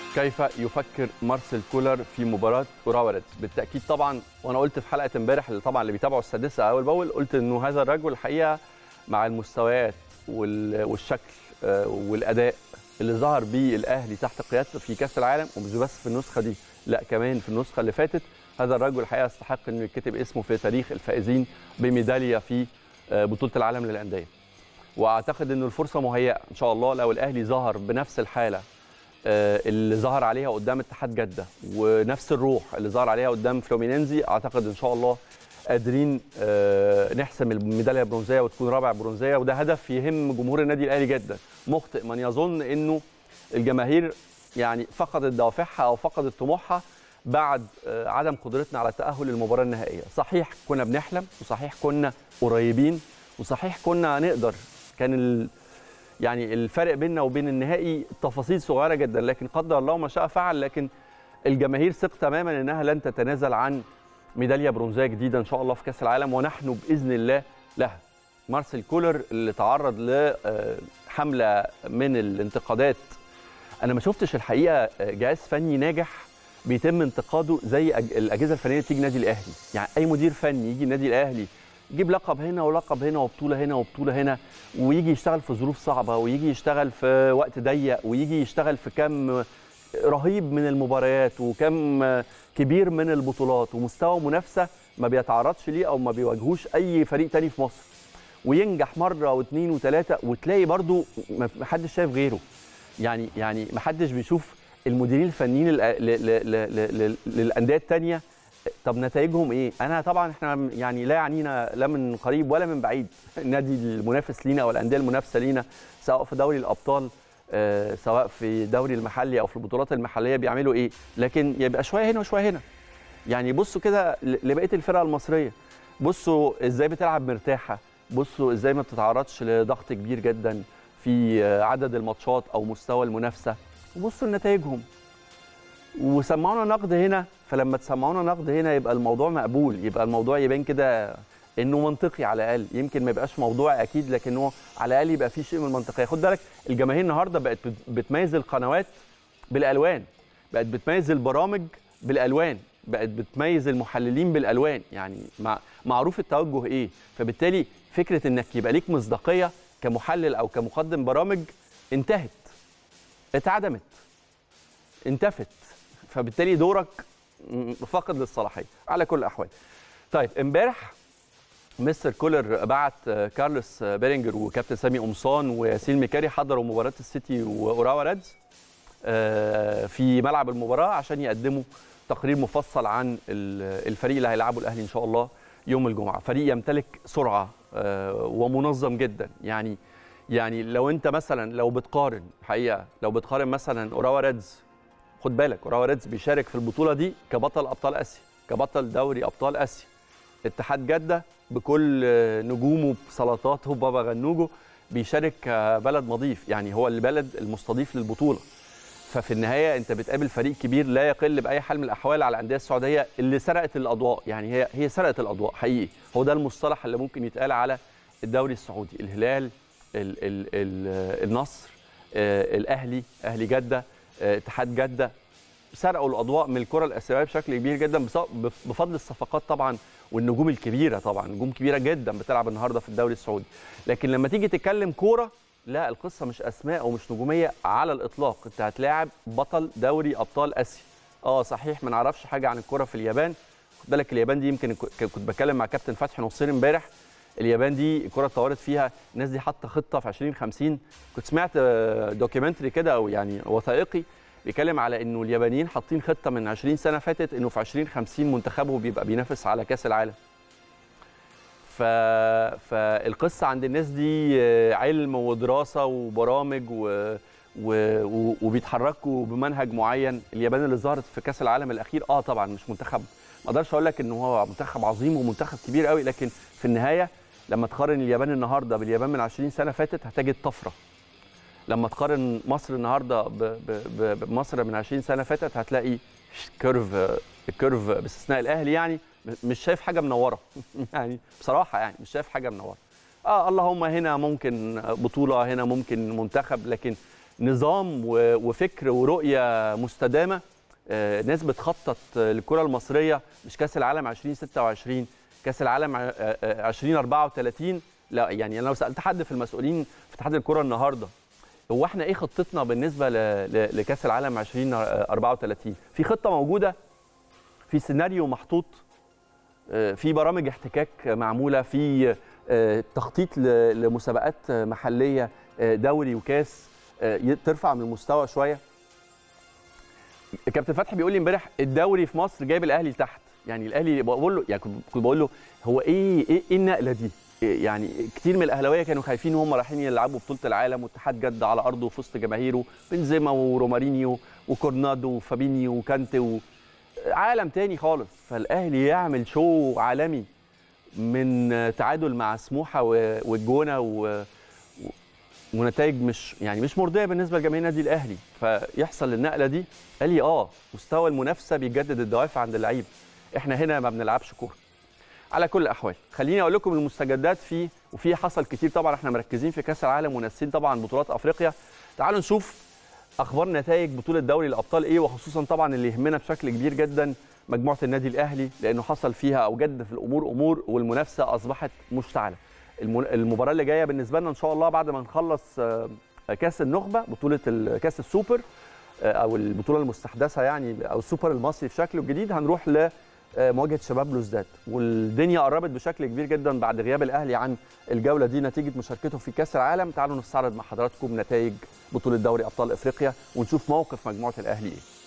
كيف يفكر مارسيل كولر في مباراه اوراوا ريدز بالتاكيد طبعا وانا قلت في حلقه امبارح اللي طبعا اللي بيتابعوا السادسه اول باول قلت انه هذا الرجل الحقيقه مع المستويات وال- والشكل آه، والاداء اللي ظهر بيه الاهلي تحت قيادته في كاس العالم ومش بس في النسخه دي لا كمان في النسخه اللي فاتت هذا الرجل الحقيقه يستحق انه يتكتب اسمه في تاريخ الفائزين بميداليه في آه، بطوله العالم للانديه واعتقد انه الفرصه مهيئه ان شاء الله لو الاهلي ظهر بنفس الحاله آه، اللي ظهر عليها قدام اتحاد جده ونفس الروح اللي ظهر عليها قدام فلومينينزي اعتقد ان شاء الله قادرين آه، نحسم الميداليه البرونزيه وتكون رابع برونزيه وده هدف يهم جمهور النادي الاهلي جدا مخطئ من يظن انه الجماهير يعني فقدت دوافعها او فقدت طموحها بعد آه، عدم قدرتنا على التاهل للمباراه النهائيه صحيح كنا بنحلم وصحيح كنا قريبين وصحيح كنا نقدر كان ال... يعني الفرق بيننا وبين النهائي تفاصيل صغيره جدا لكن قدر الله ما شاء فعل لكن الجماهير ثق تماما انها لن تتنازل عن ميداليه برونزيه جديده ان شاء الله في كاس العالم ونحن باذن الله لها مارسيل كولر اللي تعرض لحمله من الانتقادات انا ما شفتش الحقيقه جهاز فني ناجح بيتم انتقاده زي أج- الاجهزه الفنيه اللي بتيجي النادي الاهلي يعني اي مدير فني يجي النادي الاهلي يجيب لقب هنا ولقب هنا وبطوله هنا وبطوله هنا ويجي يشتغل في ظروف صعبه ويجي يشتغل في وقت ضيق ويجي يشتغل في كم رهيب من المباريات وكم كبير من البطولات ومستوى منافسه ما بيتعرضش ليه او ما بيواجهوش اي فريق تاني في مصر وينجح مره واثنين وثلاثه وتلاقي برضو ما ما حدش شايف غيره يعني يعني ما حدش بيشوف المديرين الفنيين للأ- ل- ل- ل- ل- للانديه الثانيه طب نتائجهم ايه؟ انا طبعا احنا يعني لا يعنينا لا من قريب ولا من بعيد النادي المنافس لينا او الانديه المنافسه لينا سواء في دوري الابطال آه، سواء في الدوري المحلي او في البطولات المحليه بيعملوا ايه؟ لكن يبقى شويه هنا وشويه هنا. يعني بصوا كده ل- لبقيه الفرق المصريه بصوا ازاي بتلعب مرتاحه بصوا ازاي ما بتتعرضش لضغط كبير جدا في آه، عدد الماتشات او مستوى المنافسه وبصوا لنتائجهم وسمعونا نقد هنا فلما تسمعونا نقد هنا يبقى الموضوع مقبول يبقى الموضوع يبان كده انه منطقي على الاقل يمكن ما يبقاش موضوع اكيد لكن هو على الاقل يبقى فيه شيء من المنطقيه خد بالك الجماهير النهارده بقت بت- بتميز القنوات بالالوان بقت بتميز البرامج بالالوان بقت بتميز المحللين بالالوان يعني مع معروف التوجه ايه فبالتالي فكره انك يبقى ليك مصداقيه كمحلل او كمقدم برامج انتهت اتعدمت انتفت فبالتالي دورك م- فاقد للصلاحيه على كل الاحوال طيب امبارح مستر كولر بعت آه، كارلوس آه، بيرينجر وكابتن سامي قمصان وياسين ميكاري حضروا مباراه السيتي واوراوا ريدز آه، في ملعب المباراه عشان يقدموا تقرير مفصل عن ال- الفريق اللي هيلعبه الاهلي ان شاء الله يوم الجمعه فريق يمتلك سرعه آه، ومنظم جدا يعني يعني لو انت مثلا لو بتقارن حقيقه لو بتقارن مثلا اوراوا ريدز خد بالك اوراوا ريدز بيشارك في البطوله دي كبطل ابطال اسيا كبطل دوري ابطال اسيا اتحاد جده بكل آه، نجومه بسلطاته بابا غنوجه بيشارك كبلد مضيف يعني هو البلد المستضيف للبطوله ففي النهايه انت بتقابل فريق كبير لا يقل باي حال من الاحوال على الانديه السعوديه اللي سرقت الاضواء يعني هي هي سرقت الاضواء حقيقي هو ده المصطلح اللي ممكن يتقال على الدوري السعودي الهلال ال ال ال النصر آه، الاهلي اهلي جده آه، اتحاد جده سرقوا الاضواء من الكره الاسيويه بشكل كبير جدا بص- بف- بفضل الصفقات طبعا والنجوم الكبيره طبعا نجوم كبيره جدا بتلعب النهارده في الدوري السعودي لكن لما تيجي تتكلم كوره لا القصه مش اسماء ومش نجوميه على الاطلاق انت هتلاعب بطل دوري ابطال اسيا اه صحيح ما نعرفش حاجه عن الكوره في اليابان خد بالك اليابان دي يمكن ك- كنت بتكلم مع كابتن فتحي نصير امبارح اليابان دي الكره اتطورت فيها الناس دي حاطه خطه في 2050 كنت سمعت آه، دوكيومنتري كده او يعني وثائقي بيتكلم على انه اليابانيين حاطين خطه من 20 سنه فاتت انه في 2050 منتخبه بيبقى بينافس على كاس العالم ف... فالقصه عند الناس دي آه، علم ودراسه وبرامج و... و... و... وبيتحركوا بمنهج معين اليابان اللي ظهرت في كاس العالم الاخير اه طبعا مش منتخب ما اقدرش اقول لك ان هو منتخب عظيم ومنتخب كبير قوي لكن في النهايه لما تقارن اليابان النهارده باليابان من 20 سنه فاتت هتجد طفره لما تقارن مصر النهارده ب- ب- ب- بمصر من 20 سنه فاتت هتلاقي كيرف الكيرف باستثناء الاهلي يعني مش شايف حاجه منوره يعني بصراحه يعني مش شايف حاجه منوره اه اللهم هنا ممكن بطوله هنا ممكن منتخب لكن نظام و- وفكر ورؤيه مستدامه آه، ناس بتخطط آه، للكره المصريه مش كاس العالم 2026 كاس العالم ع- آه، آه، 2034 لا يعني انا لو سالت حد في المسؤولين في اتحاد الكره النهارده هو احنا ايه خطتنا بالنسبه ل- ل- لكاس العالم 2034 في خطه موجوده في سيناريو محطوط آه، في برامج احتكاك معموله في آه، تخطيط ل- لمسابقات آه، محليه آه، دوري وكاس آه، ي- ترفع من المستوى شويه كابتن فتحي بيقول لي امبارح الدوري في مصر جايب الاهلي لتحت يعني الاهلي بقول له يعني كنت كنت بقول له هو ايه ايه, إيه النقله دي إيه يعني كتير من الاهلاويه كانوا خايفين وهم رايحين يلعبوا بطوله العالم واتحاد جده على ارضه وفي وسط جماهيره بنزيما ورومارينيو وكورنادو وفابينيو وكانتي و... عالم تاني خالص فالاهلي يعمل شو عالمي من تعادل مع سموحه و- والجونه و... و- ونتائج مش يعني مش مرضيه بالنسبه لجماهير النادي الاهلي فيحصل النقله دي قال لي اه مستوى المنافسه بيجدد الدوافع عند اللعيبه احنا هنا ما بنلعبش كوره على كل الاحوال خليني اقول لكم المستجدات فيه وفي حصل كتير طبعا احنا مركزين في كاس العالم وناسين طبعا بطولات افريقيا تعالوا نشوف اخبار نتائج بطوله دوري الابطال ايه وخصوصا طبعا اللي يهمنا بشكل كبير جدا مجموعه النادي الاهلي لانه حصل فيها او جد في الامور امور والمنافسه اصبحت مشتعله الم- المباراه اللي جايه بالنسبه لنا ان شاء الله بعد ما نخلص آه، كاس النخبه بطوله ال- كاس السوبر آه، او البطوله المستحدثه يعني او السوبر المصري في شكله الجديد هنروح ل آه، مواجهه شباب بلوزداد والدنيا قربت بشكل كبير جدا بعد غياب الاهلي عن الجوله دي نتيجه مشاركته في كاس العالم تعالوا نستعرض مع حضراتكم نتائج بطوله دوري ابطال افريقيا ونشوف موقف مجموعه الاهلي ايه